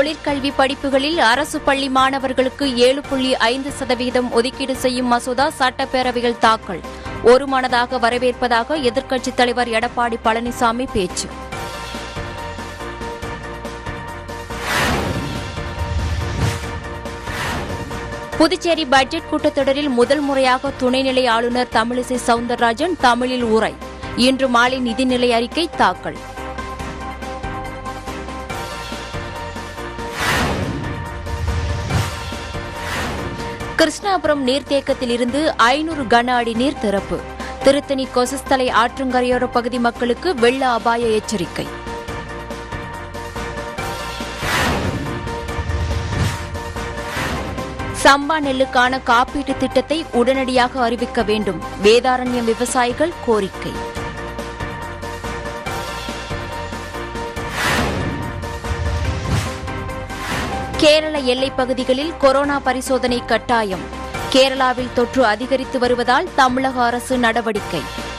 தொழிற்கல்வி படிப்புகளில் அரசு பள்ளி மாணவர்களுக்கு ஏழு புள்ளி ஐந்து சதவீதம் ஒதுக்கீடு செய்யும் மசோதா சட்டப்பேரவையில் தாக்கல் ஒருமனதாக வரவேற்பதாக எதிர்க்கட்சித் தலைவர் எடப்பாடி பழனிசாமி பேச்சு புதுச்சேரி பட்ஜெட் கூட்டத்தொடரில் முதல் முறையாக துணைநிலை ஆளுநர் தமிழிசை சவுந்தரராஜன் தமிழில் உரை இன்று மாலை நிதிநிலை அறிக்கை தாக்கல் கிருஷ்ணாபுரம் நீர்த்தேக்கத்திலிருந்து ஐநூறு கன அடி நீர் திறப்பு திருத்தணி கொசஸ்தலை ஆற்றங்கரையோர பகுதி மக்களுக்கு வெள்ள அபாய எச்சரிக்கை சம்பா நெல்லுக்கான காப்பீட்டு திட்டத்தை உடனடியாக அறிவிக்க வேண்டும் வேதாரண்யம் விவசாயிகள் கோரிக்கை கேரள எல்லைப் பகுதிகளில் கொரோனா பரிசோதனை கட்டாயம் கேரளாவில் தொற்று அதிகரித்து வருவதால் தமிழக அரசு நடவடிக்கை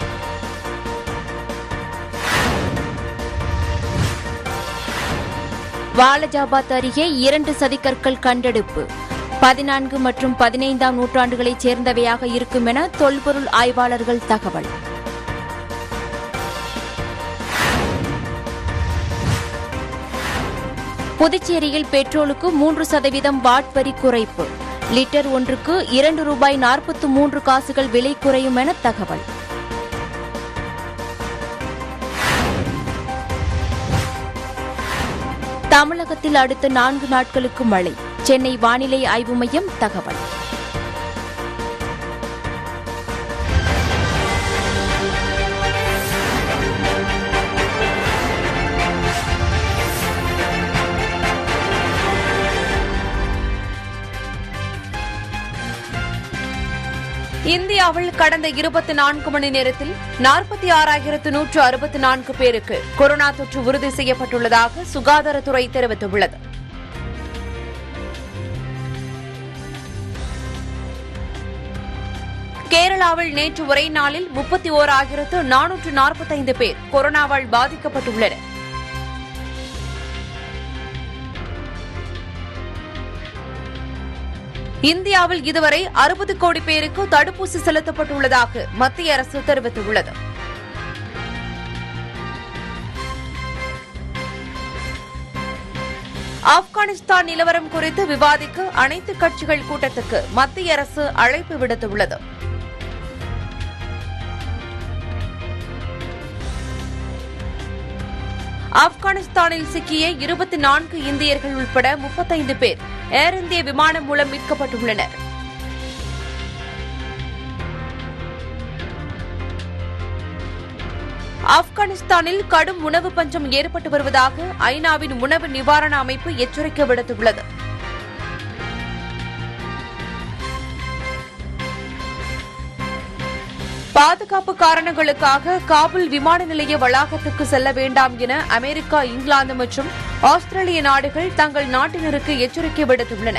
வாலஜாபாத் அருகே இரண்டு சதிக்கற்கள் கண்டெடுப்பு பதினான்கு மற்றும் பதினைந்தாம் நூற்றாண்டுகளைச் சேர்ந்தவையாக இருக்கும் என தொல்பொருள் ஆய்வாளர்கள் தகவல் புதுச்சேரியில் பெட்ரோலுக்கு மூன்று சதவீதம் வாட் வரி குறைப்பு லிட்டர் ஒன்றுக்கு இரண்டு ரூபாய் நாற்பத்து மூன்று காசுகள் விலை குறையும் என தகவல் தமிழகத்தில் அடுத்த நான்கு நாட்களுக்கு மழை சென்னை வானிலை ஆய்வு மையம் தகவல் இந்தியாவில் கடந்த இருபத்தி நான்கு மணி நேரத்தில் நாற்பத்தி ஆறாயிரத்து நூற்று அறுபத்தி நான்கு பேருக்கு கொரோனா தொற்று உறுதி செய்யப்பட்டுள்ளதாக சுகாதாரத்துறை தெரிவித்துள்ளது கேரளாவில் நேற்று ஒரே நாளில் முப்பத்தி ஓராயிரத்து நானூற்று நாற்பத்தைந்து பேர் கொரோனாவால் பாதிக்கப்பட்டுள்ளனர் இந்தியாவில் இதுவரை அறுபது கோடி பேருக்கு தடுப்பூசி செலுத்தப்பட்டுள்ளதாக மத்திய அரசு தெரிவித்துள்ளது ஆப்கானிஸ்தான் நிலவரம் குறித்து விவாதிக்க அனைத்து கட்சிகள் கூட்டத்துக்கு மத்திய அரசு அழைப்பு விடுத்துள்ளது ஆப்கானிஸ்தானில் சிக்கிய இருபத்தி நான்கு இந்தியர்கள் உட்பட முப்பத்தைந்து பேர் ஏர் இந்திய விமானம் மூலம் மீட்கப்பட்டுள்ளனர் ஆப்கானிஸ்தானில் கடும் உணவு பஞ்சம் ஏற்பட்டு வருவதாக ஐநாவின் உணவு நிவாரண அமைப்பு எச்சரிக்கை விடுத்துள்ளது பாதுகாப்பு காரணங்களுக்காக காபுல் விமான நிலைய வளாகத்துக்கு செல்ல வேண்டாம் என அமெரிக்கா இங்கிலாந்து மற்றும் ஆஸ்திரேலிய நாடுகள் தங்கள் நாட்டினருக்கு எச்சரிக்கை விடுத்துள்ளன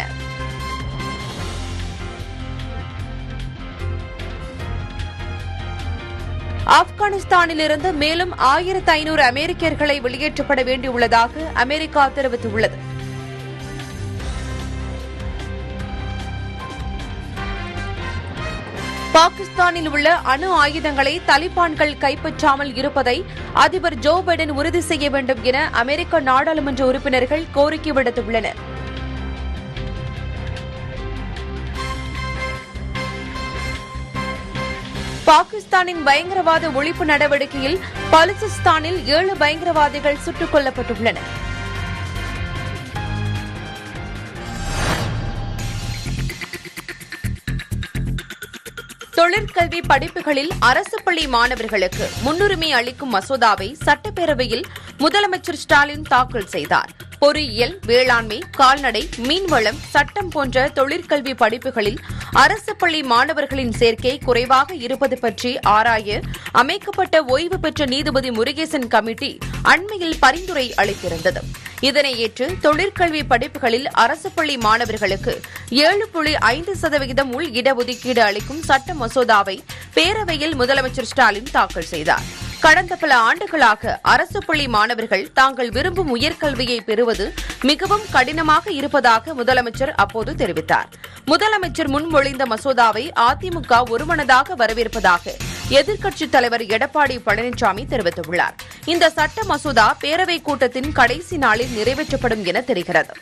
ஆப்கானிஸ்தானிலிருந்து மேலும் ஆயிரத்து ஐநூறு அமெரிக்கர்களை வெளியேற்றப்பட வேண்டியுள்ளதாக அமெரிக்கா தெரிவித்துள்ளது பாகிஸ்தானில் உள்ள அணு ஆயுதங்களை தலிபான்கள் கைப்பற்றாமல் இருப்பதை அதிபர் ஜோ பைடன் உறுதி செய்ய வேண்டும் என அமெரிக்க நாடாளுமன்ற உறுப்பினர்கள் கோரிக்கை விடுத்துள்ளனர் பாகிஸ்தானின் பயங்கரவாத ஒழிப்பு நடவடிக்கையில் பலுச்சிஸ்தானில் ஏழு பயங்கரவாதிகள் சுட்டுக் கொல்லப்பட்டுள்ளனர் தொழிற்கல்வி படிப்புகளில் அரசு பள்ளி மாணவர்களுக்கு முன்னுரிமை அளிக்கும் மசோதாவை சட்டப்பேரவையில் முதலமைச்சர் ஸ்டாலின் தாக்கல் செய்தார் பொறியியல் வேளாண்மை கால்நடை மீன்வளம் சட்டம் போன்ற தொழிற்கல்வி படிப்புகளில் அரசு பள்ளி மாணவர்களின் சேர்க்கை குறைவாக இருப்பது பற்றி ஆராய அமைக்கப்பட்ட ஓய்வு பெற்ற நீதிபதி முருகேசன் கமிட்டி அண்மையில் பரிந்துரை அளித்திருந்தது இதனை ஏற்று தொழிற்கல்வி படிப்புகளில் அரசு பள்ளி மாணவர்களுக்கு ஏழு புள்ளி ஐந்து சதவிகிதம் உள் இடஒதுக்கீடு அளிக்கும் சட்ட மசோதாவை பேரவையில் முதலமைச்சர் ஸ்டாலின் தாக்கல் செய்தார் கடந்த பல ஆண்டுகளாக அரசு பள்ளி மாணவர்கள் தாங்கள் விரும்பும் உயர்கல்வியை பெறுவது மிகவும் கடினமாக இருப்பதாக முதலமைச்சர் அப்போது தெரிவித்தார் முதலமைச்சர் முன்மொழிந்த மசோதாவை அதிமுக ஒருமனதாக வரவேற்பதாக எதிர்க்கட்சித் தலைவர் எடப்பாடி பழனிசாமி தெரிவித்துள்ளார் இந்த சட்ட மசோதா பேரவைக் கூட்டத்தின் கடைசி நாளில் நிறைவேற்றப்படும் என தெரிகிறது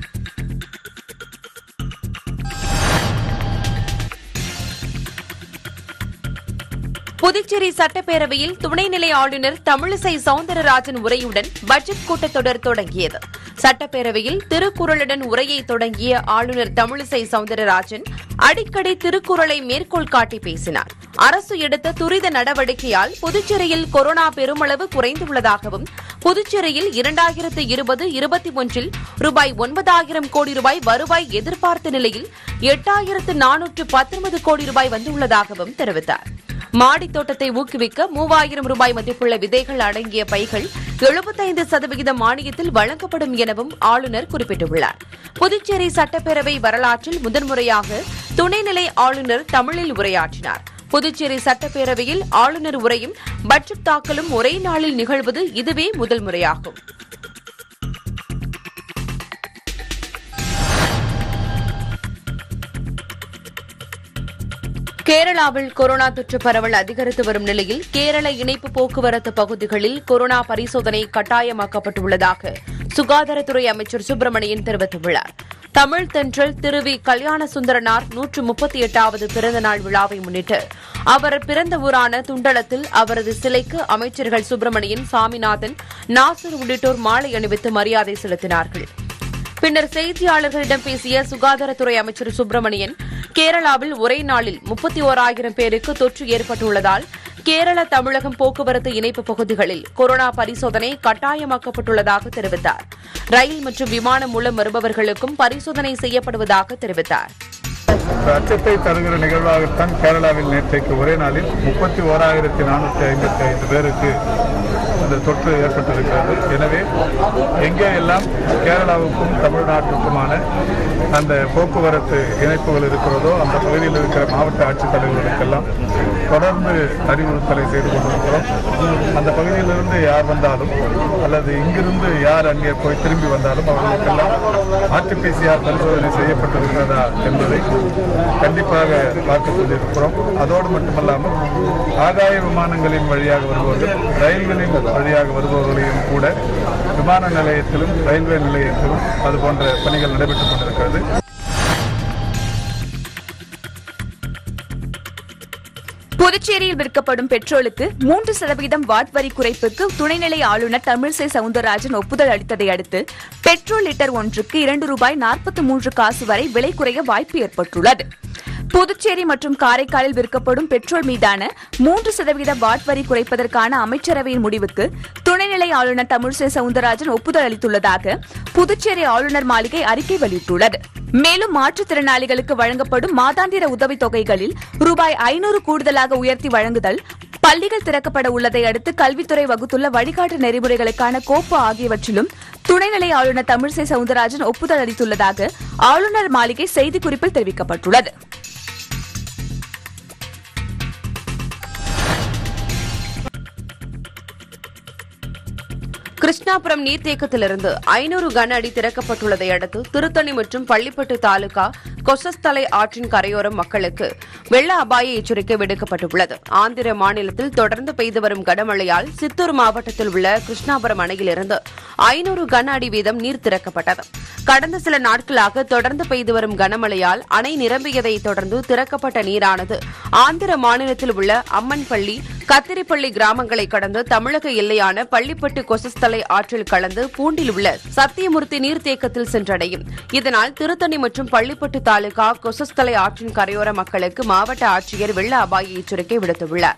புதுச்சேரி சட்டப்பேரவையில் துணைநிலை ஆளுநர் தமிழிசை சவுந்தரராஜன் உரையுடன் பட்ஜெட் கூட்டத்தொடர் தொடங்கியது சட்டப்பேரவையில் திருக்குறளுடன் உரையை தொடங்கிய ஆளுநர் தமிழிசை சவுந்தரராஜன் அடிக்கடி திருக்குறளை மேற்கோள் காட்டி பேசினார் அரசு எடுத்த துரித நடவடிக்கையால் புதுச்சேரியில் கொரோனா பெருமளவு குறைந்துள்ளதாகவும் புதுச்சேரியில் இரண்டாயிரத்து இருபது இருபத்தி ஒன்றில் ரூபாய் ஒன்பதாயிரம் கோடி ரூபாய் வருவாய் எதிர்பார்த்த நிலையில் எட்டாயிரத்து நானூற்று பத்தொன்பது கோடி ரூபாய் வந்துள்ளதாகவும் தெரிவித்தார் மாடித் தோட்டத்தை ஊக்குவிக்க மூவாயிரம் ரூபாய் மதிப்புள்ள விதைகள் அடங்கிய பைகள் எழுபத்தைந்து சதவிகித மானியத்தில் வழங்கப்படும் எனவும் ஆளுநர் குறிப்பிட்டுள்ளார் புதுச்சேரி சட்டப்பேரவை வரலாற்றில் முதன்முறையாக துணைநிலை ஆளுநர் தமிழில் உரையாற்றினார் புதுச்சேரி சட்டப்பேரவையில் ஆளுநர் உரையும் பட்ஜெட் தாக்கலும் ஒரே நாளில் நிகழ்வது இதுவே முதல் முறையாகும் கேரளாவில் கொரோனா தொற்று பரவல் அதிகரித்து வரும் நிலையில் கேரள இணைப்பு போக்குவரத்து பகுதிகளில் கொரோனா பரிசோதனை கட்டாயமாக்கப்பட்டுள்ளதாக சுகாதாரத்துறை அமைச்சர் சுப்பிரமணியன் தெரிவித்துள்ளார் தமிழ் தென்றல் திருவி கல்யாண சுந்தரனார் நூற்று முப்பத்தி எட்டாவது பிறந்த நாள் விழாவை முன்னிட்டு அவர் பிறந்த ஊரான துண்டலத்தில் அவரது சிலைக்கு அமைச்சர்கள் சுப்பிரமணியன் சாமிநாதன் நாசர் உள்ளிட்டோர் மாலை அணிவித்து மரியாதை செலுத்தினார்கள் பின்னர் செய்தியாளர்களிடம் பேசிய சுகாதாரத்துறை அமைச்சர் சுப்பிரமணியன் கேரளாவில் ஒரே நாளில் முப்பத்தி ஓராயிரம் பேருக்கு தொற்று ஏற்பட்டுள்ளதால் கேரள தமிழகம் போக்குவரத்து இணைப்பு பகுதிகளில் கொரோனா பரிசோதனை கட்டாயமாக்கப்பட்டுள்ளதாக தெரிவித்தார் ரயில் மற்றும் விமானம் மூலம் வருபவர்களுக்கும் பரிசோதனை செய்யப்படுவதாக தெரிவித்தார் அச்சத்தை தருகிற நிகழ்வாகத்தான் கேரளாவில் நேற்றைக்கு ஒரே நாளில் முப்பத்தி ஓராயிரத்தி நானூற்றி ஐம்பத்தி ஐந்து பேருக்கு இந்த தொற்று ஏற்பட்டிருக்கிறது எனவே எங்கே எல்லாம் கேரளாவுக்கும் தமிழ்நாட்டுக்குமான அந்த போக்குவரத்து இணைப்புகள் இருக்கிறதோ அந்த பகுதியில் இருக்கிற மாவட்ட ஆட்சித்தலைவர்களுக்கெல்லாம் தொடர்ந்து அறிவுறுத்தலை செய்து கொண்டிருக்கிறோம் அந்த பகுதியிலிருந்து யார் வந்தாலும் அல்லது இங்கிருந்து யார் அங்கே போய் திரும்பி வந்தாலும் அவர்களுக்கெல்லாம் ஆர்டிபிசிஆர் பரிசோதனை செய்யப்பட்டிருக்கிறதா என்பதை கண்டிப்பாக பார்த்துக் கொண்டிருக்கிறோம் அதோடு மட்டுமல்லாமல் ஆகாய விமானங்களின் வழியாக வருபவர்கள் ரயில்களின் வழியாக வருபவர்களையும் கூட விமான நிலையத்திலும் ரயில்வே நிலையத்திலும் அது போன்ற பணிகள் நடைபெற்றுக் கொண்டிருக்கிறது புதுச்சேரியில் விற்கப்படும் பெட்ரோலுக்கு மூன்று சதவீதம் வாட் வரி குறைப்புக்கு துணைநிலை ஆளுநர் தமிழிசை சவுந்தரராஜன் ஒப்புதல் அளித்ததை அடுத்து பெட்ரோல் லிட்டர் ஒன்றுக்கு இரண்டு ரூபாய் நாற்பத்தி மூன்று காசு வரை விலை குறைய வாய்ப்பு ஏற்பட்டுள்ளது புதுச்சேரி மற்றும் காரைக்காலில் விற்கப்படும் பெட்ரோல் மீதான மூன்று சதவீத வாட் வரி குறைப்பதற்கான அமைச்சரவையின் முடிவுக்கு துணைநிலை ஆளுநர் தமிழிசை சவுந்தரராஜன் ஒப்புதல் அளித்துள்ளதாக புதுச்சேரி ஆளுநர் மாளிகை அறிக்கை வெளியிட்டுள்ளது மேலும் மாற்றுத்திறனாளிகளுக்கு வழங்கப்படும் மாதாந்திர உதவித் தொகைகளில் ரூபாய் ஐநூறு கூடுதலாக உயர்த்தி வழங்குதல் பள்ளிகள் திறக்கப்பட உள்ளதை அடுத்து கல்வித்துறை வகுத்துள்ள வழிகாட்டு நெறிமுறைகளுக்கான கோப்பு ஆகியவற்றிலும் துணைநிலை ஆளுநர் தமிழிசை சவுந்தரராஜன் ஒப்புதல் அளித்துள்ளதாக ஆளுநர் மாளிகை செய்திக்குறிப்பில் தெரிவிக்கப்பட்டுள்ளது கிருஷ்ணாபுரம் நீர்த்தேக்கத்திலிருந்து ஐநூறு கன அடி திறக்கப்பட்டுள்ளதை அடுத்து திருத்தணி மற்றும் பள்ளிப்பட்டு தாலுகா கொசஸ்தலை ஆற்றின் கரையோரம் மக்களுக்கு வெள்ள அபாய எச்சரிக்கை விடுக்கப்பட்டுள்ளது ஆந்திர மாநிலத்தில் தொடர்ந்து பெய்து வரும் கனமழையால் சித்தூர் மாவட்டத்தில் உள்ள கிருஷ்ணாபுரம் அணையிலிருந்து ஐநூறு கன அடி வீதம் நீர் திறக்கப்பட்டது கடந்த சில நாட்களாக தொடர்ந்து பெய்து வரும் கனமழையால் அணை நிரம்பியதை தொடர்ந்து திறக்கப்பட்ட நீரானது ஆந்திர மாநிலத்தில் உள்ள அம்மன்பள்ளி கத்திரிப்பள்ளி கிராமங்களை கடந்து தமிழக எல்லையான பள்ளிப்பட்டு கொசஸ்தலை ஆற்றில் கலந்து பூண்டில் உள்ள சத்தியமூர்த்தி நீர்த்தேக்கத்தில் சென்றடையும் இதனால் திருத்தணி மற்றும் பள்ளிப்பட்டு தாலுகா கொசஸ்தலை ஆற்றின் கரையோர மக்களுக்கு மாவட்ட ஆட்சியர் வெள்ள அபாய எச்சரிக்கை விடுத்துள்ளார்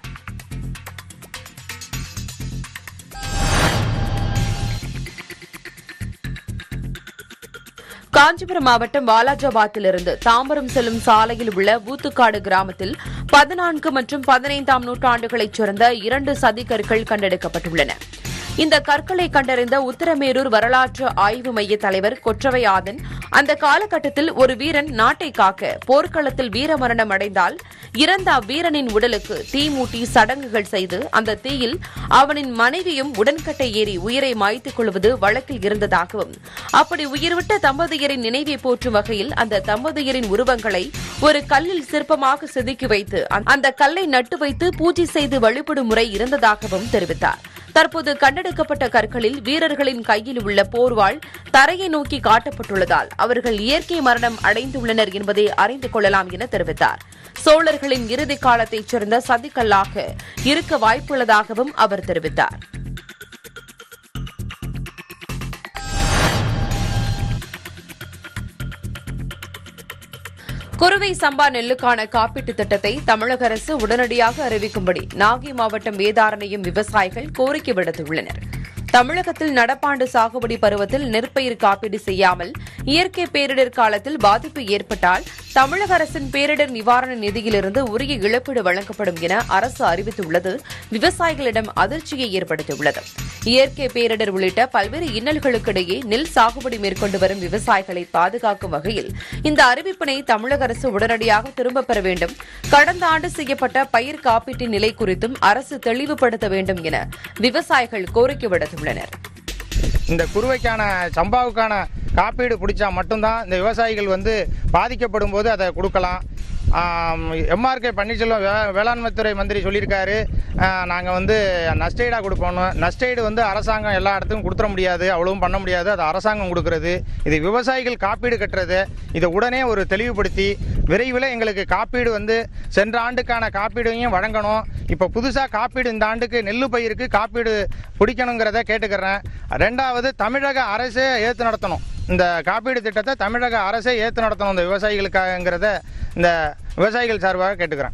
காஞ்சிபுரம் மாவட்டம் வாலாஜாபாத்திலிருந்து தாம்பரம் செல்லும் சாலையில் உள்ள ஊத்துக்காடு கிராமத்தில் பதினான்கு மற்றும் பதினைந்தாம் நூற்றாண்டுகளைச் சேர்ந்த இரண்டு சதிக்கற்கள் கண்டெடுக்கப்பட்டுள்ளன இந்த கற்களை கண்டறிந்த உத்தரமேரூர் வரலாற்று ஆய்வு மைய தலைவர் கொற்றவையாதன் அந்த காலகட்டத்தில் ஒரு வீரன் நாட்டை காக்க போர்க்களத்தில் வீரமரணம் அடைந்தால் இறந்த அவ்வீரனின் உடலுக்கு தீ மூட்டி சடங்குகள் செய்து அந்த தீயில் அவனின் மனைவியும் உடன்கட்டை ஏறி உயிரை மாய்த்துக் கொள்வது வழக்கில் இருந்ததாகவும் அப்படி உயிர்விட்ட தம்பதியரின் நினைவை போற்றும் வகையில் அந்த தம்பதியரின் உருவங்களை ஒரு கல்லில் சிற்பமாக செதுக்கி வைத்து அந்த கல்லை நட்டு வைத்து பூஜை செய்து வழிபடும் முறை இருந்ததாகவும் தெரிவித்தார் தற்போது கண்டெடுக்கப்பட்ட கற்களில் வீரர்களின் கையில் உள்ள போர்வாள் தரையை நோக்கி காட்டப்பட்டுள்ளதால் அவர்கள் இயற்கை மரணம் அடைந்துள்ளனர் என்பதை அறிந்து கொள்ளலாம் என தெரிவித்தார் சோழர்களின் இறுதி காலத்தைச் சேர்ந்த சதிக்கல்லாக இருக்க வாய்ப்புள்ளதாகவும் அவர் தெரிவித்தார் குறுவை சம்பா நெல்லுக்கான காப்பீட்டுத் திட்டத்தை தமிழக அரசு உடனடியாக அறிவிக்கும்படி நாகை மாவட்டம் வேதாரண்யம் விவசாயிகள் கோரிக்கை விடுத்துள்ளனர் தமிழகத்தில் நடப்பாண்டு சாகுபடி பருவத்தில் நெற்பயிர் காப்பீடு செய்யாமல் இயற்கை பேரிடர் காலத்தில் பாதிப்பு ஏற்பட்டால் தமிழக அரசின் பேரிடர் நிவாரண நிதியிலிருந்து உரிய இழப்பீடு வழங்கப்படும் என அரசு அறிவித்துள்ளது விவசாயிகளிடம் அதிர்ச்சியை ஏற்படுத்தியுள்ளது இயற்கை பேரிடர் உள்ளிட்ட பல்வேறு இன்னல்களுக்கிடையே நெல் சாகுபடி மேற்கொண்டு வரும் விவசாயிகளை பாதுகாக்கும் வகையில் இந்த அறிவிப்பினை தமிழக அரசு உடனடியாக திரும்பப் பெற வேண்டும் கடந்த ஆண்டு செய்யப்பட்ட பயிர் காப்பீட்டின் நிலை குறித்தும் அரசு தெளிவுபடுத்த வேண்டும் என விவசாயிகள் கோரிக்கை விடுத்துள்ளனர் இந்த குருவைக்கான சம்பாவுக்கான காப்பீடு பிடிச்சா மட்டும்தான் இந்த விவசாயிகள் வந்து பாதிக்கப்படும் போது அதை கொடுக்கலாம் எம்ஆர்கே பன்னீர்செல்வம் வே- வேளாண்மைத்துறை மந்திரி சொல்லியிருக்காரு நாங்கள் வந்து நஷ்டஈடாக கொடுப்போம் நஷ்டஈடு வந்து அரசாங்கம் எல்லா இடத்துக்கும் கொடுத்துட முடியாது அவ்வளவும் பண்ண முடியாது அது அரசாங்கம் கொடுக்கறது இது விவசாயிகள் காப்பீடு கட்டுறது இதை உடனே ஒரு தெளிவுபடுத்தி விரைவில் எங்களுக்கு காப்பீடு வந்து சென்ற ஆண்டுக்கான காப்பீடையும் வழங்கணும் இப்போ புதுசாக காப்பீடு இந்த ஆண்டுக்கு நெல்லு பயிருக்கு காப்பீடு பிடிக்கணுங்கிறத கேட்டுக்கிறேன் ரெண்டாவது தமிழக அரசே ஏற்று நடத்தணும் இந்த காப்பீடு திட்டத்தை தமிழக அரசே ஏற்று நடத்தணும் இந்த விவசாயிகளுக்காகங்கிறத இந்த விவசாயிகள் சார்பாக கேட்டுக்கிறேன்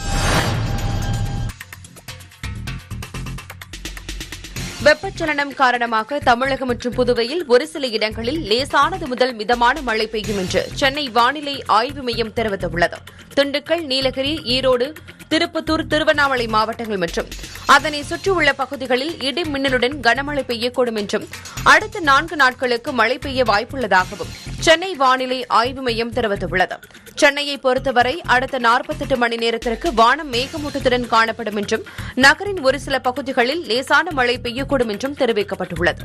வெப்பச்சலனம் காரணமாக தமிழகம் மற்றும் புதுவையில் ஒரு சில இடங்களில் லேசானது முதல் மிதமான மழை பெய்யும் என்று சென்னை வானிலை ஆய்வு மையம் தெரிவித்துள்ளது திண்டுக்கல் நீலகிரி ஈரோடு திருப்பத்தூர் திருவண்ணாமலை மாவட்டங்கள் மற்றும் அதனை சுற்றியுள்ள பகுதிகளில் இடி மின்னலுடன் கனமழை பெய்யக்கூடும் என்றும் அடுத்த நான்கு நாட்களுக்கு மழை பெய்ய வாய்ப்புள்ளதாகவும் சென்னை வானிலை ஆய்வு மையம் தெரிவித்துள்ளது சென்னையை பொறுத்தவரை அடுத்த 48 மணி நேரத்திற்கு வானம் மேகமூட்டத்துடன் காணப்படும் என்றும் நகரின் ஒரு சில பகுதிகளில் லேசான மழை பெய்யக்கூடும் என்றும் தெரிவிக்கப்பட்டுள்ளது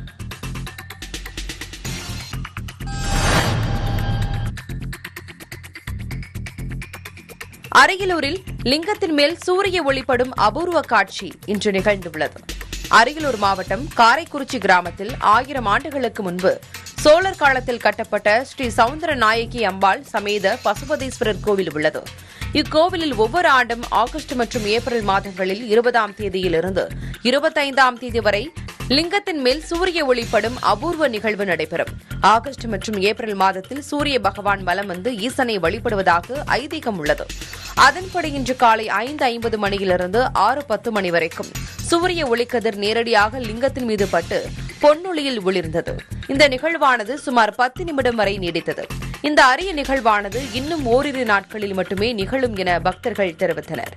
அரியலூரில் லிங்கத்தின் மேல் சூரிய ஒளிப்படும் அபூர்வ காட்சி இன்று நிகழ்ந்துள்ளது அரியலூர் மாவட்டம் காரைக்குறிச்சி கிராமத்தில் ஆயிரம் ஆண்டுகளுக்கு முன்பு சோழர் காலத்தில் கட்டப்பட்ட ஸ்ரீ சவுந்தர நாயகி அம்பாள் சமேத பசுபதீஸ்வரர் கோவில் உள்ளது இக்கோவிலில் ஒவ்வொரு ஆண்டும் ஆகஸ்ட் மற்றும் ஏப்ரல் மாதங்களில் இருபதாம் தேதியிலிருந்து இருபத்தைந்தாம் தேதி வரை லிங்கத்தின் மேல் சூரிய ஒளிப்படும் அபூர்வ நிகழ்வு நடைபெறும் ஆகஸ்ட் மற்றும் ஏப்ரல் மாதத்தில் சூரிய பகவான் வலம் வந்து ஈசனை வழிபடுவதாக ஐதீகம் உள்ளது அதன்படி இன்று காலை ஐந்து ஐம்பது மணியிலிருந்து ஆறு பத்து மணி வரைக்கும் சூரிய ஒளிக்கதிர் நேரடியாக லிங்கத்தின் மீது பட்டு பொன்னொளியில் ஒளிர்ந்தது இந்த நிகழ்வானது சுமார் பத்து நிமிடம் வரை நீடித்தது இந்த அரிய நிகழ்வானது இன்னும் ஓரிரு நாட்களில் மட்டுமே நிகழும் என பக்தர்கள் தெரிவித்தனர்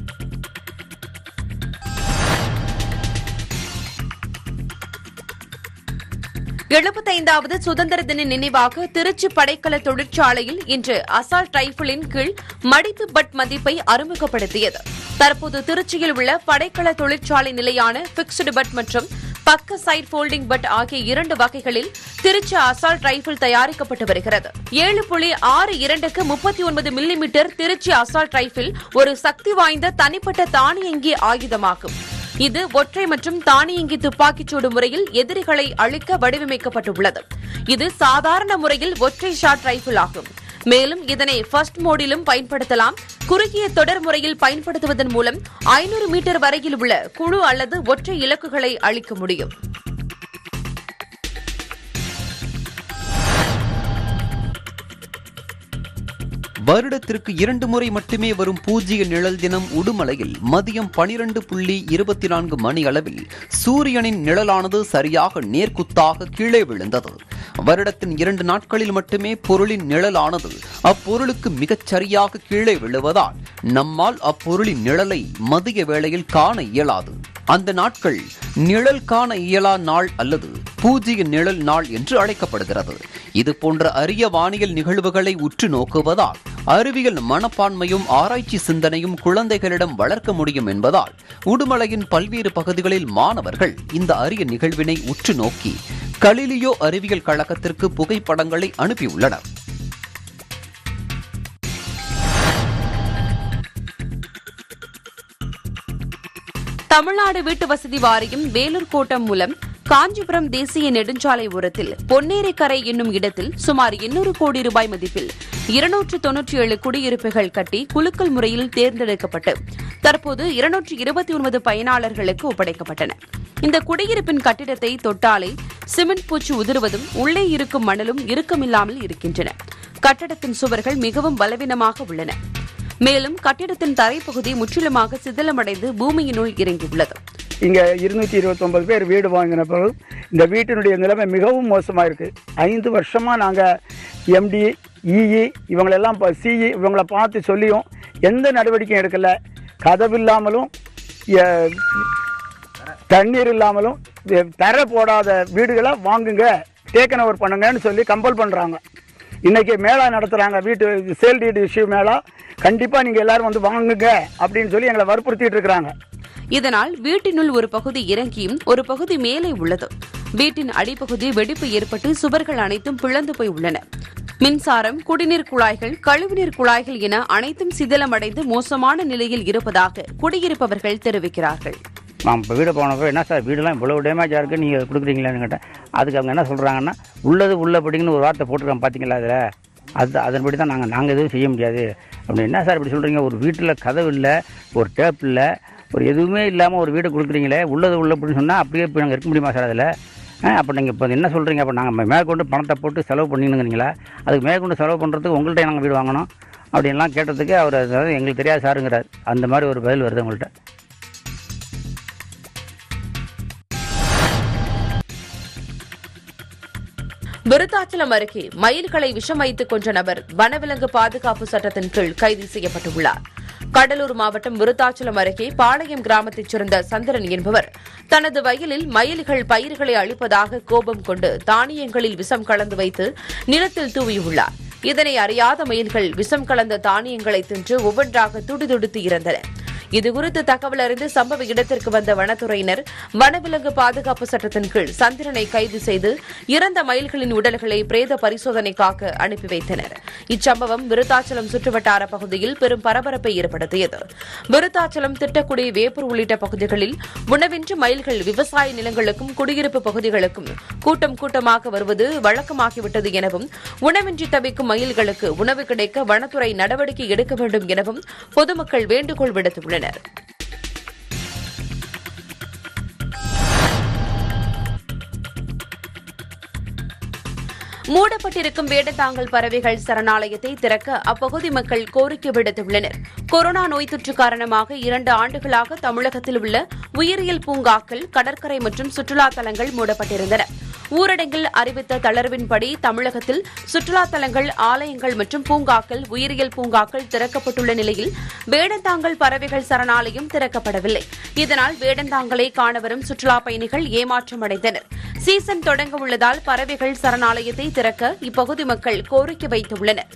எழுபத்தைந்தாவது சுதந்திர தின நினைவாக திருச்சி படைக்கல தொழிற்சாலையில் இன்று அசால்ட் ரைபிளின் கீழ் மடிப்பு பட் மதிப்பை அறிமுகப்படுத்தியது தற்போது திருச்சியில் உள்ள படைக்கல தொழிற்சாலை நிலையான பிக்ஸ்டு பட் மற்றும் பக்க சைட் ஃபோல்டிங் பட் ஆகிய இரண்டு வகைகளில் திருச்சி அசால்ட் ரைபிள் தயாரிக்கப்பட்டு வருகிறது ஏழு புள்ளி ஆறு இரண்டுக்கு முப்பத்தி ஒன்பது மில்லிமீட்டர் திருச்சி அசால்ட் ரைபிள் ஒரு சக்தி வாய்ந்த தனிப்பட்ட தானியங்கி ஆயுதமாகும் இது ஒற்றை மற்றும் தானியங்கி துப்பாக்கிச் சூடு முறையில் எதிரிகளை அழிக்க வடிவமைக்கப்பட்டுள்ளது இது சாதாரண முறையில் ஒற்றை ஷாட் ரைபிள் ஆகும் மேலும் இதனை ஃபர்ஸ்ட் மோடிலும் பயன்படுத்தலாம் குறுகிய தொடர் முறையில் பயன்படுத்துவதன் மூலம் ஐநூறு மீட்டர் வரையில் உள்ள குழு அல்லது ஒற்றை இலக்குகளை அழிக்க முடியும் வருடத்திற்கு இரண்டு முறை மட்டுமே வரும் பூஜ்ய நிழல் தினம் உடுமலையில் மதியம் பனிரெண்டு புள்ளி இருபத்தி நான்கு மணி அளவில் சூரியனின் நிழலானது சரியாக நேர்குத்தாக கீழே விழுந்தது வருடத்தின் இரண்டு நாட்களில் மட்டுமே பொருளின் நிழலானது அப்பொருளுக்கு மிகச் சரியாக கீழே விழுவதால் நம்மால் அப்பொருளின் நிழலை மதிய வேளையில் காண இயலாது அந்த நாட்கள் நிழல் காண இயலா நாள் அல்லது பூஜ்ய நிழல் நாள் என்று அழைக்கப்படுகிறது இது போன்ற அரிய வானியல் நிகழ்வுகளை உற்று நோக்குவதால் அறிவியல் மனப்பான்மையும் ஆராய்ச்சி சிந்தனையும் குழந்தைகளிடம் வளர்க்க முடியும் என்பதால் உடுமலையின் பல்வேறு பகுதிகளில் மாணவர்கள் இந்த அரிய நிகழ்வினை உற்று நோக்கி கலிலியோ அறிவியல் கழகத்திற்கு புகைப்படங்களை அனுப்பியுள்ளனர் தமிழ்நாடு வீட்டு வசதி வாரியம் வேலூர் கோட்டம் மூலம் காஞ்சிபுரம் தேசிய நெடுஞ்சாலை ஓரத்தில் பொன்னேரிக்கரை என்னும் இடத்தில் சுமார் 800 கோடி ரூபாய் மதிப்பில் இருநூற்று தொன்னூற்றி ஏழு குடியிருப்புகள் கட்டி குலுக்கல் முறையில் தேர்ந்தெடுக்கப்பட்டு தற்போது இருநூற்று இருபத்தி ஒன்பது பயனாளர்களுக்கு ஒப்படைக்கப்பட்டன இந்த குடியிருப்பின் கட்டிடத்தை தொட்டாலே சிமெண்ட் பூச்சி உதிர்வதும் உள்ளே இருக்கும் மணலும் இறுக்கமில்லாமல் இருக்கின்றன கட்டடத்தின் சுவர்கள் மிகவும் பலவீனமாக உள்ளன மேலும் கட்டிடத்தின் தரைப்பகுதி முற்றிலுமாக சிதிலமடைந்து பூமியினுள் இறங்கியுள்ளது இங்கே இருநூற்றி இருபத்தொம்பது பேர் வீடு வாங்கின பிறகு இந்த வீட்டினுடைய நிலைமை மிகவும் மோசமாக இருக்குது ஐந்து வருஷமாக நாங்கள் எம்டி இஇ இவங்களெல்லாம் இப்போ சிஇ இவங்கள பார்த்து சொல்லியும் எந்த நடவடிக்கையும் எடுக்கலை கதவு இல்லாமலும் எ- தண்ணீர் இல்லாமலும் எ- தரை போடாத வீடுகளை வாங்குங்க டேக்கன் ஓவர் பண்ணுங்கன்னு சொல்லி கம்பல் பண்ணுறாங்க இன்னைக்கு மேளா நடத்துகிறாங்க வீட்டு சேல் டீட் இஷ்யூ மேளா கண்டிப்பாக நீங்கள் எல்லாரும் வந்து வாங்குங்க அப்படின்னு சொல்லி எங்களை வற்புறுத்திட்டு இருக்கிறாங்க இதனால் வீட்டினுள் ஒரு பகுதி இறங்கியும் ஒரு பகுதி மேலே உள்ளது வீட்டின் அடிப்பகுதி வெடிப்பு ஏற்பட்டு சுவர்கள் அனைத்தும் பிளந்து போய் உள்ளன மின்சாரம் குடிநீர் குழாய்கள் கழிவுநீர் குழாய்கள் என அனைத்தும் சிதிலமடைந்து மோசமான நிலையில் இருப்பதாக குடியிருப்பவர்கள் தெரிவிக்கிறார்கள் நான் இப்போ வீடு போனப்போ என்ன சார் வீடெல்லாம் இவ்வளோ டேமேஜாக இருக்குது நீங்கள் கொடுக்குறீங்களான்னு கேட்டேன் அதுக்கு அவங்க என்ன சொல்கிறாங்கன்னா உள்ளது உள்ளபடிங்கன்னு ஒரு வார்த்தை போட்டிருக்காங்க பார்த்தீங்களா அதில் அது அதன்படி தான் நாங்கள் நாங்கள் எதுவும் செய்ய முடியாது அப்படி என்ன சார் இப்படி சொல்கிறீங்க ஒரு வீட்டில் கதவு இல்லை ஒரு டேப் இல்லை ஒரு எதுவுமே இல்லாமல் ஒரு வீடு கொடுக்குறீங்களே உள்ளது உள்ள அப்படின்னு சொன்னால் அப்படியே இப்போ நாங்கள் இருக்க முடியுமா சார் அதில் அப்போ நீங்கள் இப்போ என்ன சொல்கிறீங்க அப்போ நாங்கள் மேற்கொண்டு பணத்தை போட்டு செலவு பண்ணினுங்கிறீங்களா அதுக்கு மேற்கொண்டு செலவு பண்ணுறதுக்கு உங்கள்கிட்ட நாங்கள் வீடு வாங்கணும் அப்படின்லாம் கேட்டதுக்கு அவர் அதாவது எங்களுக்கு தெரியாது சாருங்கிறார் அந்த மாதிரி ஒரு பதில் வருது உங்கள்கிட்ட விருத்தாச்சலம் அருகே மயில்களை விஷம் வைத்துக் கொன்ற நபர் வனவிலங்கு பாதுகாப்பு சட்டத்தின் கீழ் கைது செய்யப்பட்டுள்ளார் கடலூர் மாவட்டம் விருத்தாச்சலம் அருகே பாளையம் கிராமத்தைச் சேர்ந்த சந்திரன் என்பவர் தனது வயலில் மயில்கள் பயிர்களை அழிப்பதாக கோபம் கொண்டு தானியங்களில் விஷம் கலந்து வைத்து நிலத்தில் தூவியுள்ளார் இதனை அறியாத மயில்கள் விஷம் கலந்த தானியங்களை தின்று ஒவ்வொன்றாக துடிதுடித்து இறந்தன இதுகுறித்து தகவல் அறிந்து சம்பவ இடத்திற்கு வந்த வனத்துறையினர் வனவிலங்கு பாதுகாப்பு சட்டத்தின் கீழ் சந்திரனை கைது செய்து இறந்த மயில்களின் உடல்களை பிரேத பரிசோதனைக்காக அனுப்பி வைத்தனர் இச்சம்பவம் விருத்தாச்சலம் சுற்றுவட்டார பகுதியில் பெரும் பரபரப்பை ஏற்படுத்தியது விருத்தாச்சலம் திட்டக்குடி வேப்பூர் உள்ளிட்ட பகுதிகளில் உணவின்றி மயில்கள் விவசாய நிலங்களுக்கும் குடியிருப்பு பகுதிகளுக்கும் கூட்டம் கூட்டமாக வருவது வழக்கமாகிவிட்டது எனவும் உணவின்றி தவிக்கும் மயில்களுக்கு உணவு கிடைக்க வனத்துறை நடவடிக்கை எடுக்க வேண்டும் எனவும் பொதுமக்கள் வேண்டுகோள் விடுத்துள்ளனர் மூடப்பட்டிருக்கும் வேடந்தாங்கல் பறவைகள் சரணாலயத்தை திறக்க அப்பகுதி மக்கள் கோரிக்கை விடுத்துள்ளனர் கொரோனா நோய் தொற்று காரணமாக இரண்டு ஆண்டுகளாக தமிழகத்தில் உள்ள உயிரியல் பூங்காக்கள் கடற்கரை மற்றும் சுற்றுலா தலங்கள் மூடப்பட்டிருந்தன ஊரடங்கில் அறிவித்த தளர்வின்படி தமிழகத்தில் சுற்றுலா தலங்கள் ஆலயங்கள் மற்றும் பூங்காக்கள் உயிரியல் பூங்காக்கள் திறக்கப்பட்டுள்ள நிலையில் வேடந்தாங்கல் பறவைகள் சரணாலயம் திறக்கப்படவில்லை இதனால் வேடந்தாங்கலை காண வரும் சுற்றுலா பயணிகள் ஏமாற்றம் அடைந்தனர் சீசன் தொடங்க உள்ளதால் பறவைகள் சரணாலயத்தை திறக்க இப்பகுதி மக்கள் கோரிக்கை வைத்துள்ளனர்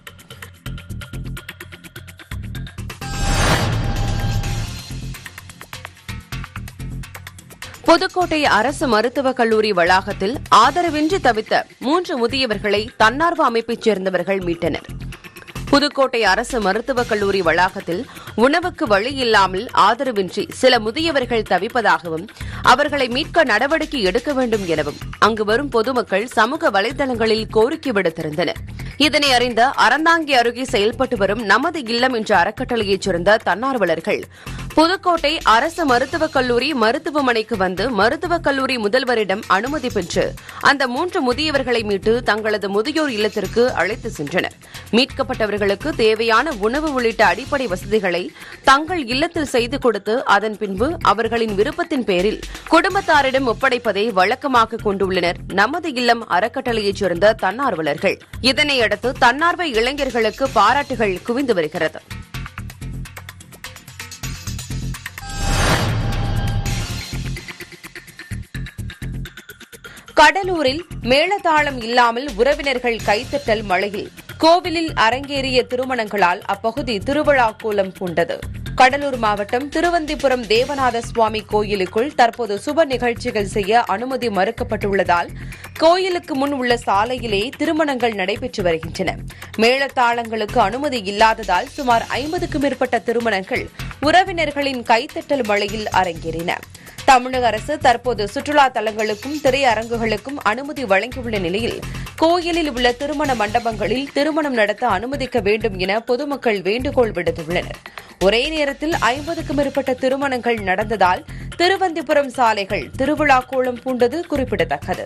புதுக்கோட்டை அரசு மருத்துவக் கல்லூரி வளாகத்தில் ஆதரவின்றி தவித்த மூன்று முதியவர்களை தன்னார்வ அமைப்பைச் சேர்ந்தவர்கள் மீட்டனர் புதுக்கோட்டை அரசு மருத்துவக் கல்லூரி வளாகத்தில் உணவுக்கு வழி இல்லாமல் ஆதரவின்றி சில முதியவர்கள் தவிப்பதாகவும் அவர்களை மீட்க நடவடிக்கை எடுக்க வேண்டும் எனவும் அங்கு வரும் பொதுமக்கள் சமூக வலைதளங்களில் கோரிக்கை விடுத்திருந்தனர் இதனை அறிந்த அறந்தாங்கி அருகே செயல்பட்டு வரும் நமது இல்லம் என்ற அறக்கட்டளையைச் சேர்ந்த தன்னார்வலர்கள் புதுக்கோட்டை அரசு மருத்துவக் கல்லூரி மருத்துவமனைக்கு வந்து மருத்துவக் கல்லூரி முதல்வரிடம் அனுமதி பெற்று அந்த மூன்று முதியவர்களை மீட்டு தங்களது முதியோர் இல்லத்திற்கு அழைத்து சென்றனர் மீட்கப்பட்டவர்களுக்கு தேவையான உணவு உள்ளிட்ட அடிப்படை வசதிகளை தங்கள் இல்லத்தில் செய்து கொடுத்து அதன் பின்பு அவர்களின் விருப்பத்தின் பேரில் குடும்பத்தாரிடம் ஒப்படைப்பதை வழக்கமாக கொண்டுள்ளனர் நமது இல்லம் அறக்கட்டளையைச் சேர்ந்த தன்னார்வலர்கள் இதனையடுத்து தன்னார்வ இளைஞர்களுக்கு பாராட்டுகள் குவிந்து வருகிறது கடலூரில் மேளதாளம் இல்லாமல் உறவினர்கள் கைத்தட்டல் மழையில் கோவிலில் அரங்கேறிய திருமணங்களால் அப்பகுதி திருவிழா கோலம் பூண்டது கடலூர் மாவட்டம் திருவந்திபுரம் தேவநாத சுவாமி கோயிலுக்குள் தற்போது சுப நிகழ்ச்சிகள் செய்ய அனுமதி மறுக்கப்பட்டுள்ளதால் கோயிலுக்கு முன் உள்ள சாலையிலே திருமணங்கள் நடைபெற்று வருகின்றன மேளதாளங்களுக்கு அனுமதி இல்லாததால் சுமார் ஐம்பதுக்கும் மேற்பட்ட திருமணங்கள் உறவினர்களின் கைத்தட்டல் மழையில் அரங்கேறின தமிழக அரசு தற்போது சுற்றுலா தலங்களுக்கும் திரையரங்குகளுக்கும் அனுமதி வழங்கியுள்ள நிலையில் கோயிலில் உள்ள திருமண மண்டபங்களில் திருமணம் நடத்த அனுமதிக்க வேண்டும் என பொதுமக்கள் வேண்டுகோள் விடுத்துள்ளனர் ஒரே நேரத்தில் ஐம்பதுக்கும் மேற்பட்ட திருமணங்கள் நடந்ததால் திருவந்திபுரம் சாலைகள் திருவிழா கோலம் பூண்டது குறிப்பிடத்தக்கது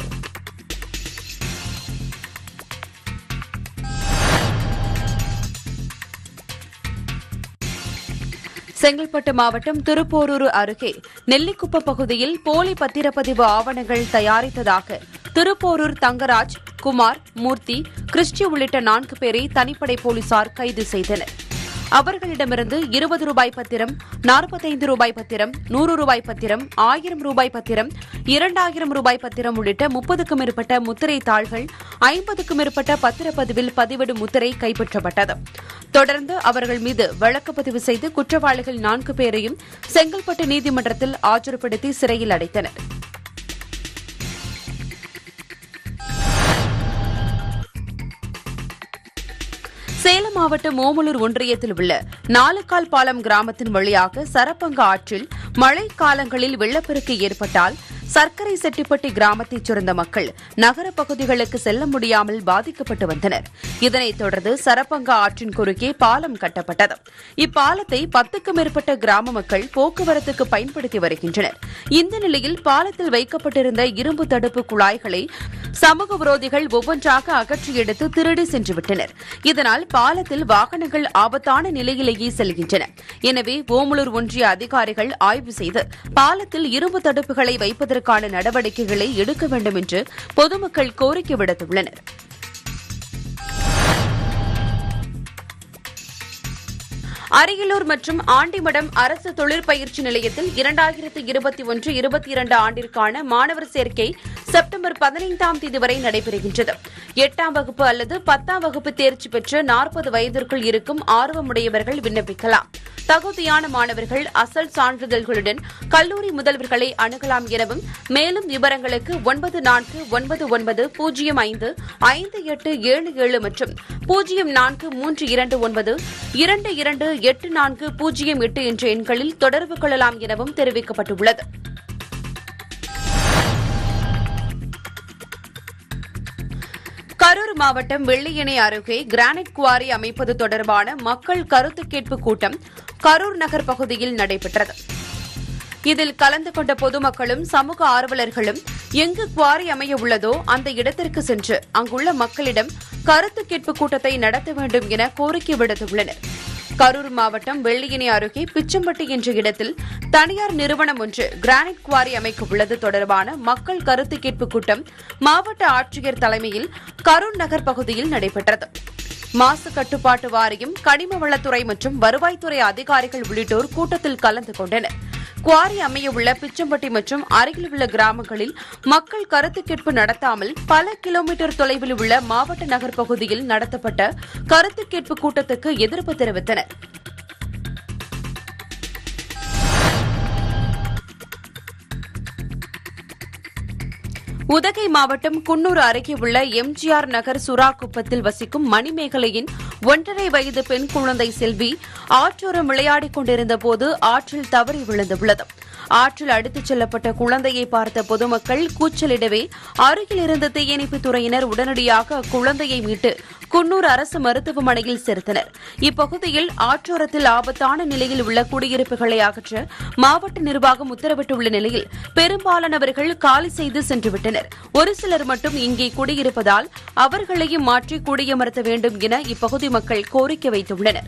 செங்கல்பட்டு மாவட்டம் திருப்போரூர் அருகே நெல்லிக்குப்ப பகுதியில் போலி பத்திரப்பதிவு ஆவணங்கள் தயாரித்ததாக திருப்போரூர் தங்கராஜ் குமார் மூர்த்தி கிறிஸ்டி உள்ளிட்ட நான்கு பேரை தனிப்படை போலீசார் கைது செய்தனர் அவர்களிடமிருந்து இருபது ரூபாய் பத்திரம் நாற்பத்தைந்து ரூபாய் பத்திரம் நூறு ரூபாய் பத்திரம் ஆயிரம் ரூபாய் பத்திரம் இரண்டாயிரம் ரூபாய் பத்திரம் உள்ளிட்ட முப்பதுக்கும் மேற்பட்ட முத்திரை தாள்கள் ஐம்பதுக்கும் மேற்பட்ட பத்திரப்பதிவில் பதிவிடும் முத்திரை கைப்பற்றப்பட்டது தொடர்ந்து அவர்கள் மீது வழக்கு பதிவு செய்து குற்றவாளிகள் நான்கு பேரையும் செங்கல்பட்டு நீதிமன்றத்தில் ஆஜர்படுத்தி சிறையில் அடைத்தனர் சேலம் மாவட்டம் ஓமலூர் ஒன்றியத்தில் உள்ள நாலுகால் பாலம் கிராமத்தின் வழியாக சரப்பங்க ஆற்றில் மழை காலங்களில் வெள்ளப்பெருக்கு ஏற்பட்டால் சர்க்கரை செட்டிப்பட்டி கிராமத்தைச் சேர்ந்த மக்கள் நகர பகுதிகளுக்கு செல்ல முடியாமல் பாதிக்கப்பட்டு வந்தனர் இதனைத் தொடர்ந்து சரப்பங்க ஆற்றின் குறுக்கே பாலம் கட்டப்பட்டது இப்பாலத்தை பத்துக்கும் மேற்பட்ட கிராம மக்கள் போக்குவரத்துக்கு பயன்படுத்தி வருகின்றனர் இந்த நிலையில் பாலத்தில் வைக்கப்பட்டிருந்த இரும்பு தடுப்பு குழாய்களை சமூக விரோதிகள் ஒவ்வொன்றாக அகற்றி எடுத்து திருடி சென்றுவிட்டனர் இதனால் பாலத்தில் வாகனங்கள் ஆபத்தான நிலையிலேயே செல்கின்றன எனவே ஓமலூர் ஒன்றிய அதிகாரிகள் ஆய்வு செய்து பாலத்தில் இரும்பு தடுப்புகளை வைப்பதற்கான நடவடிக்கைகளை எடுக்க வேண்டும் என்று பொதுமக்கள் கோரிக்கை விடுத்துள்ளனர் அரியலூர் மற்றும் ஆண்டிமடம் அரசு தொழிற்பயிற்சி நிலையத்தில் இரண்டாயிரத்து இருபத்தி ஒன்று இருபத்தி இரண்டு ஆண்டிற்கான மாணவர் சேர்க்கை செப்டம்பர் பதினைந்தாம் தேதி வரை நடைபெறுகின்றது எட்டாம் வகுப்பு அல்லது பத்தாம் வகுப்பு தேர்ச்சி பெற்ற நாற்பது வயதிற்குள் இருக்கும் ஆர்வமுடையவர்கள் விண்ணப்பிக்கலாம் தகுதியான மாணவர்கள் அசல் சான்றிதழ்களுடன் கல்லூரி முதல்வர்களை அணுகலாம் எனவும் மேலும் விவரங்களுக்கு ஒன்பது நான்கு ஒன்பது ஒன்பது பூஜ்ஜியம் ஐந்து ஐந்து எட்டு ஏழு ஏழு மற்றும் பூஜ்ஜியம் நான்கு மூன்று இரண்டு ஒன்பது இரண்டு இரண்டு எட்டு நான்கு பூஜ்ஜியம் எட்டு என்ற எண்களில் தொடர்பு கொள்ளலாம் எனவும் தெரிவிக்கப்பட்டுள்ளது கரூர் மாவட்டம் வெள்ளியணை அருகே கிரானைட் குவாரி அமைப்பது தொடர்பான மக்கள் கருத்து கேட்பு கூட்டம் கரூர் நகர் பகுதியில் நடைபெற்றது இதில் கலந்து கொண்ட பொதுமக்களும் சமூக ஆர்வலர்களும் எங்கு குவாரி அமைய உள்ளதோ அந்த இடத்திற்கு சென்று அங்குள்ள மக்களிடம் கருத்து கேட்பு கூட்டத்தை நடத்த வேண்டும் என கோரிக்கை விடுத்துள்ளனர் கரூர் மாவட்டம் வெள்ளியணை அருகே பிச்சம்பட்டி என்ற இடத்தில் தனியார் நிறுவனம் ஒன்று கிரானைட் குவாரி அமைக்க உள்ளது தொடர்பான மக்கள் கருத்து கேட்பு கூட்டம் மாவட்ட ஆட்சியர் தலைமையில் கரூர் நகர் பகுதியில் நடைபெற்றது மாசு கட்டுப்பாட்டு வாரியம் கனிம வளத்துறை மற்றும் வருவாய்த்துறை அதிகாரிகள் உள்ளிட்டோர் கூட்டத்தில் கலந்து கொண்டனர் குவாரி அமைய உள்ள பிச்சம்பட்டி மற்றும் அருகில் உள்ள கிராமங்களில் மக்கள் கருத்து கேட்பு நடத்தாமல் பல கிலோமீட்டர் தொலைவில் உள்ள மாவட்ட நகர் பகுதியில் நடத்தப்பட்ட கருத்து கேட்பு கூட்டத்துக்கு எதிர்ப்பு தெரிவித்தனர் உதகை மாவட்டம் குன்னூர் அருகே உள்ள எம்ஜிஆர் நகர் சுறாக்குப்பத்தில் வசிக்கும் மணிமேகலையின் ஒன்றரை வயது பெண் குழந்தை செல்வி ஆற்றோரம் விளையாடிக் கொண்டிருந்த போது ஆற்றில் தவறி விழுந்துள்ளது ஆற்றில் அடித்துச் செல்லப்பட்ட குழந்தையை பார்த்த பொதுமக்கள் கூச்சலிடவே அருகில் இருந்த தீயணைப்புத் துறையினர் உடனடியாக அக்குழந்தையை மீட்டு குன்னூர் அரசு மருத்துவமனையில் சேர்த்தனர் இப்பகுதியில் ஆற்றோரத்தில் ஆபத்தான நிலையில் உள்ள குடியிருப்புகளை அகற்ற மாவட்ட நிர்வாகம் உத்தரவிட்டுள்ள நிலையில் பெரும்பாலானவர்கள் காலி செய்து சென்றுவிட்டனர் ஒரு சிலர் மட்டும் இங்கே குடியிருப்பதால் அவர்களையும் மாற்றி குடியமர்த்த வேண்டும் என இப்பகுதி மக்கள் கோரிக்கை வைத்துள்ளனர்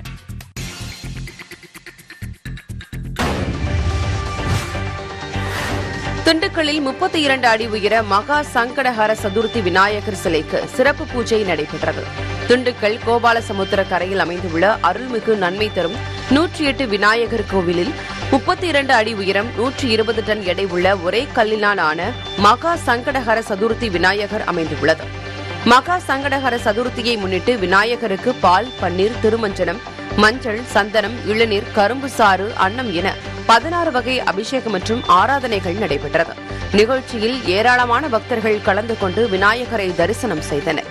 திண்டுக்கல்லில் முப்பத்தி இரண்டு அடி உயர மகா சங்கடஹர சதுர்த்தி விநாயகர் சிலைக்கு சிறப்பு பூஜை நடைபெற்றது திண்டுக்கல் கோபாலசமுத்திர கரையில் அமைந்துள்ள அருள்மிகு நன்மை தரும் நூற்றி எட்டு விநாயகர் கோவிலில் முப்பத்தி இரண்டு அடி உயரம் நூற்றி இருபது டன் எடை உள்ள ஒரே கல்லினால் ஆன மகா சங்கடஹர சதுர்த்தி விநாயகர் அமைந்துள்ளது மகா சங்கடஹர சதுர்த்தியை முன்னிட்டு விநாயகருக்கு பால் பன்னீர் திருமஞ்சனம் மஞ்சள் சந்தனம் இளநீர் கரும்பு சாறு அன்னம் என பதினாறு வகை அபிஷேகம் மற்றும் ஆராதனைகள் நடைபெற்றது நிகழ்ச்சியில் ஏராளமான பக்தர்கள் கலந்து கொண்டு விநாயகரை தரிசனம் செய்தனர்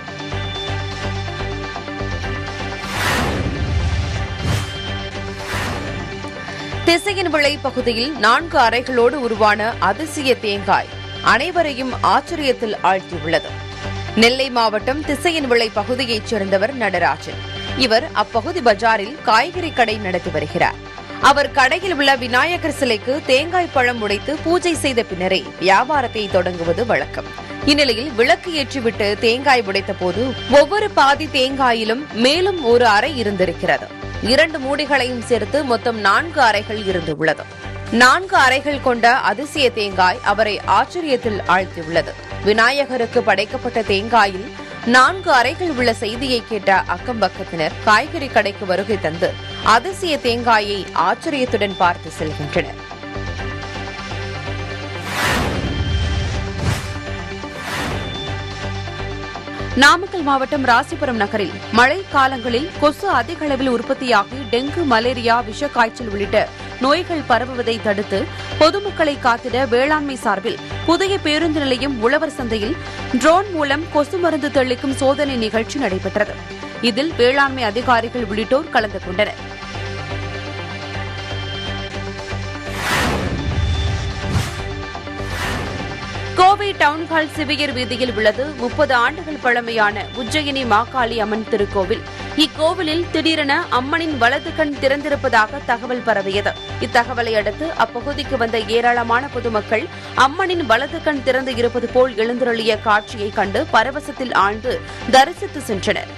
திசையின் விளை பகுதியில் நான்கு அறைகளோடு உருவான அதிசய தேங்காய் அனைவரையும் ஆச்சரியத்தில் ஆழ்த்தியுள்ளது நெல்லை மாவட்டம் திசையின் விளை பகுதியைச் சேர்ந்தவர் நடராஜன் இவர் அப்பகுதி பஜாரில் காய்கறி கடை நடத்தி வருகிறார் அவர் கடையில் உள்ள விநாயகர் சிலைக்கு தேங்காய் பழம் உடைத்து பூஜை செய்த பின்னரே வியாபாரத்தை தொடங்குவது வழக்கம் இந்நிலையில் விளக்கு ஏற்றிவிட்டு தேங்காய் உடைத்த போது ஒவ்வொரு பாதி தேங்காயிலும் மேலும் ஒரு அறை இருந்திருக்கிறது இரண்டு மூடிகளையும் சேர்த்து மொத்தம் நான்கு அறைகள் இருந்துள்ளது நான்கு அறைகள் கொண்ட அதிசய தேங்காய் அவரை ஆச்சரியத்தில் ஆழ்த்தியுள்ளது விநாயகருக்கு படைக்கப்பட்ட தேங்காயில் நான்கு அறைகள் உள்ள செய்தியை கேட்ட அக்கம்பக்கத்தினர் காய்கறி கடைக்கு வருகை தந்து அதிசய தேங்காயை ஆச்சரியத்துடன் பார்த்து செல்கின்றனர் நாமக்கல் மாவட்டம் ராசிபுரம் நகரில் மழை காலங்களில் கொசு அதிக அளவில் உற்பத்தியாகி டெங்கு மலேரியா விஷக்காய்ச்சல் உள்ளிட்ட நோய்கள் பரவுவதை தடுத்து பொதுமக்களை காத்திட வேளாண்மை சார்பில் புதிய பேருந்து நிலையம் உழவர் சந்தையில் ட்ரோன் மூலம் கொசு மருந்து தெளிக்கும் சோதனை நிகழ்ச்சி நடைபெற்றது இதில் வேளாண்மை அதிகாரிகள் உள்ளிட்டோர் கலந்து கொண்டனர் கோவை டவுன்ஹால் சிவியர் வீதியில் உள்ளது முப்பது ஆண்டுகள் பழமையான உஜ்ஜயினி மாகாளி அம்மன் திருக்கோவில் இக்கோவிலில் திடீரென அம்மனின் வலது கண் திறந்திருப்பதாக தகவல் பரவியது இத்தகவலை அடுத்து அப்பகுதிக்கு வந்த ஏராளமான பொதுமக்கள் அம்மனின் வலது கண் திறந்து இருப்பது போல் எழுந்தருளிய காட்சியை கண்டு பரவசத்தில் ஆழ்ந்து தரிசித்து சென்றனர்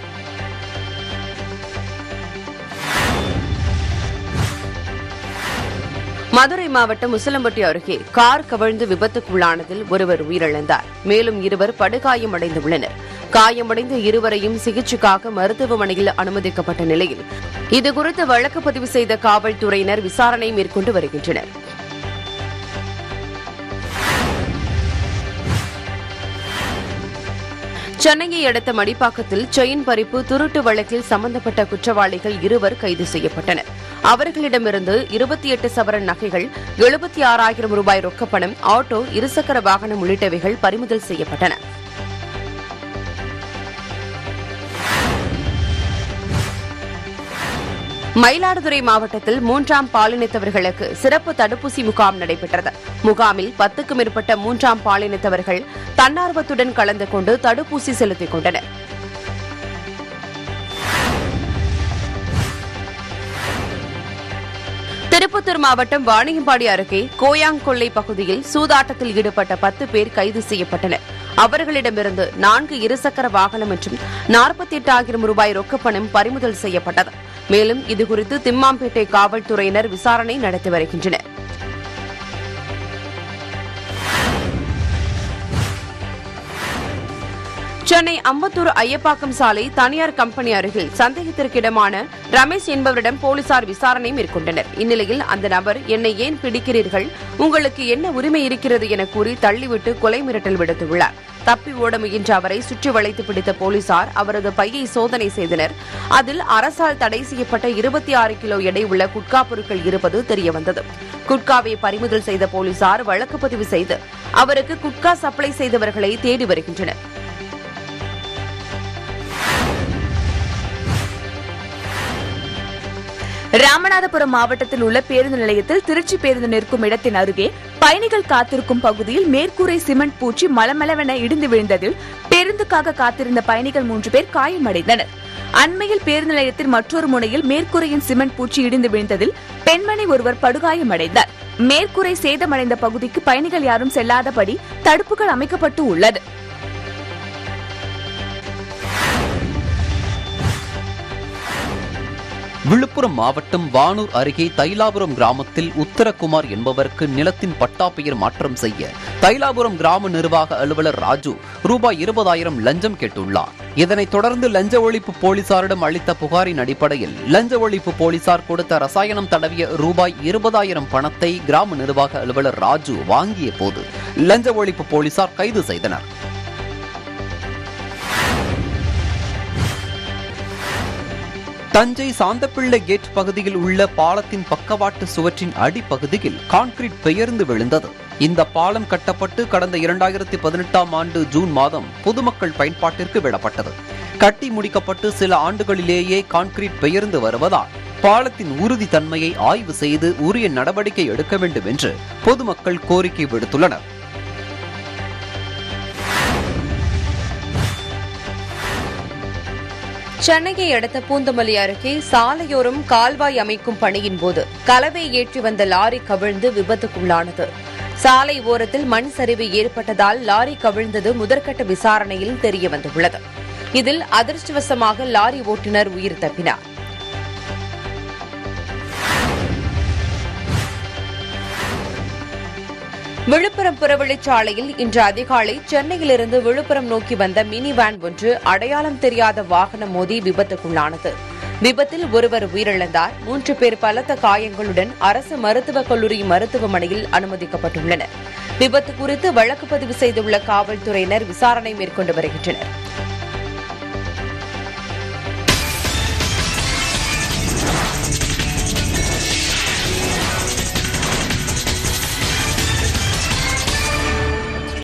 மதுரை மாவட்டம் உசிலம்பட்டி அருகே கார் கவிழ்ந்து விபத்துக்குள்ளானதில் ஒருவர் உயிரிழந்தார் மேலும் இருவர் படுகாயமடைந்துள்ளனர் காயமடைந்த இருவரையும் சிகிச்சைக்காக மருத்துவமனையில் அனுமதிக்கப்பட்ட நிலையில் இதுகுறித்து வழக்கு பதிவு செய்த காவல்துறையினர் விசாரணை மேற்கொண்டு வருகின்றனர் சென்னையை அடுத்த மடிப்பாக்கத்தில் செயின் பறிப்பு திருட்டு வழக்கில் சம்பந்தப்பட்ட குற்றவாளிகள் இருவர் கைது செய்யப்பட்டனர் அவர்களிடமிருந்து இருபத்தி எட்டு சவரன் நகைகள் எழுபத்தி ஆறாயிரம் ரூபாய் ரொக்கப்பணம் ஆட்டோ இருசக்கர வாகனம் உள்ளிட்டவைகள் பறிமுதல் செய்யப்பட்டன மயிலாடுதுறை மாவட்டத்தில் மூன்றாம் பாலினத்தவர்களுக்கு சிறப்பு தடுப்பூசி முகாம் நடைபெற்றது முகாமில் பத்துக்கும் மேற்பட்ட மூன்றாம் பாலினத்தவர்கள் தன்னார்வத்துடன் கலந்து கொண்டு தடுப்பூசி செலுத்திக் கொண்டனர் திருப்பத்தூர் மாவட்டம் வாணியம்பாடி அருகே கோயாங்கொள்ளை பகுதியில் சூதாட்டத்தில் ஈடுபட்ட பத்து பேர் கைது செய்யப்பட்டனர் அவர்களிடமிருந்து நான்கு இருசக்கர வாகனம் மற்றும் நாற்பத்தி எட்டு ஆயிரம் ரூபாய் ரொக்கப்பணம் பறிமுதல் செய்யப்பட்டது மேலும் இதுகுறித்து திம்மாம்பேட்டை காவல்துறையினர் விசாரணை நடத்தி வருகின்றனர் சென்னை அம்பத்தூர் ஐயப்பாக்கம் சாலை தனியார் கம்பெனி அருகில் சந்தேகத்திற்கிடமான ரமேஷ் என்பவரிடம் போலீசார் விசாரணை மேற்கொண்டனர் இந்நிலையில் அந்த நபர் என்னை ஏன் பிடிக்கிறீர்கள் உங்களுக்கு என்ன உரிமை இருக்கிறது என கூறி தள்ளிவிட்டு கொலை மிரட்டல் விடுத்துள்ளார் தப்பி ஓட முயன்ற அவரை சுற்றி வளைத்து பிடித்த போலீசார் அவரது பையை சோதனை செய்தனர் அதில் அரசால் தடை செய்யப்பட்ட இருபத்தி ஆறு கிலோ எடை உள்ள குட்கா பொருட்கள் இருப்பது தெரியவந்தது குட்காவை பறிமுதல் செய்த போலீசார் வழக்கு பதிவு செய்து அவருக்கு குட்கா சப்ளை செய்தவர்களை தேடி வருகின்றனர் ராமநாதபுரம் மாவட்டத்தில் உள்ள பேருந்து நிலையத்தில் திருச்சி பேருந்து நிற்கும் இடத்தின் அருகே பயணிகள் காத்திருக்கும் பகுதியில் மேற்கூரை சிமெண்ட் பூச்சி மலமளவென இடிந்து விழுந்ததில் பேருந்துக்காக காத்திருந்த பயணிகள் மூன்று பேர் காயமடைந்தனர் அண்மையில் பேருந்து நிலையத்தின் மற்றொரு முனையில் மேற்கூரையின் சிமெண்ட் பூச்சி இடிந்து விழுந்ததில் பெண்மணி ஒருவர் படுகாயமடைந்தார் மேற்கூரை சேதமடைந்த பகுதிக்கு பயணிகள் யாரும் செல்லாதபடி தடுப்புகள் அமைக்கப்பட்டு உள்ளது விழுப்புரம் மாவட்டம் வானூர் அருகே தைலாபுரம் கிராமத்தில் உத்தரகுமார் என்பவருக்கு நிலத்தின் பட்டா பெயர் மாற்றம் செய்ய தைலாபுரம் கிராம நிர்வாக அலுவலர் ராஜு ரூபாய் இருபதாயிரம் லஞ்சம் கேட்டுள்ளார் இதனைத் தொடர்ந்து லஞ்ச ஒழிப்பு போலீசாரிடம் அளித்த புகாரின் அடிப்படையில் லஞ்ச ஒழிப்பு போலீசார் கொடுத்த ரசாயனம் தடவிய ரூபாய் இருபதாயிரம் பணத்தை கிராம நிர்வாக அலுவலர் ராஜு வாங்கிய போது லஞ்ச ஒழிப்பு போலீசார் கைது செய்தனர் தஞ்சை சாந்தப்பிள்ளை கேட் பகுதியில் உள்ள பாலத்தின் பக்கவாட்டு சுவற்றின் அடிப்பகுதியில் கான்கிரீட் பெயர்ந்து விழுந்தது இந்த பாலம் கட்டப்பட்டு கடந்த இரண்டாயிரத்தி பதினெட்டாம் ஆண்டு ஜூன் மாதம் பொதுமக்கள் பயன்பாட்டிற்கு விடப்பட்டது கட்டி முடிக்கப்பட்டு சில ஆண்டுகளிலேயே கான்கிரீட் பெயர்ந்து வருவதால் பாலத்தின் உறுதித்தன்மையை ஆய்வு செய்து உரிய நடவடிக்கை எடுக்க வேண்டும் என்று பொதுமக்கள் கோரிக்கை விடுத்துள்ளனர் சென்னையை அடுத்த பூந்தமல்லி அருகே சாலையோரம் கால்வாய் அமைக்கும் பணியின் போது கலவை ஏற்றி வந்த லாரி கவிழ்ந்து விபத்துக்குள்ளானது சாலை ஓரத்தில் மண் சரிவு ஏற்பட்டதால் லாரி கவிழ்ந்தது முதற்கட்ட விசாரணையில் தெரியவந்துள்ளது இதில் அதிர்ஷ்டவசமாக லாரி ஓட்டுநர் உயிர் தப்பினார் விழுப்புரம் புறவழிச்சாலையில் இன்று அதிகாலை சென்னையிலிருந்து விழுப்புரம் நோக்கி வந்த மினி வேன் ஒன்று அடையாளம் தெரியாத வாகனம் மோதி விபத்துக்குள்ளானது விபத்தில் ஒருவர் உயிரிழந்தார் மூன்று பேர் பலத்த காயங்களுடன் அரசு மருத்துவக் கல்லூரி மருத்துவமனையில் அனுமதிக்கப்பட்டுள்ளனர் விபத்து குறித்து வழக்கு பதிவு செய்துள்ள காவல்துறையினர் விசாரணை மேற்கொண்டு வருகின்றனர்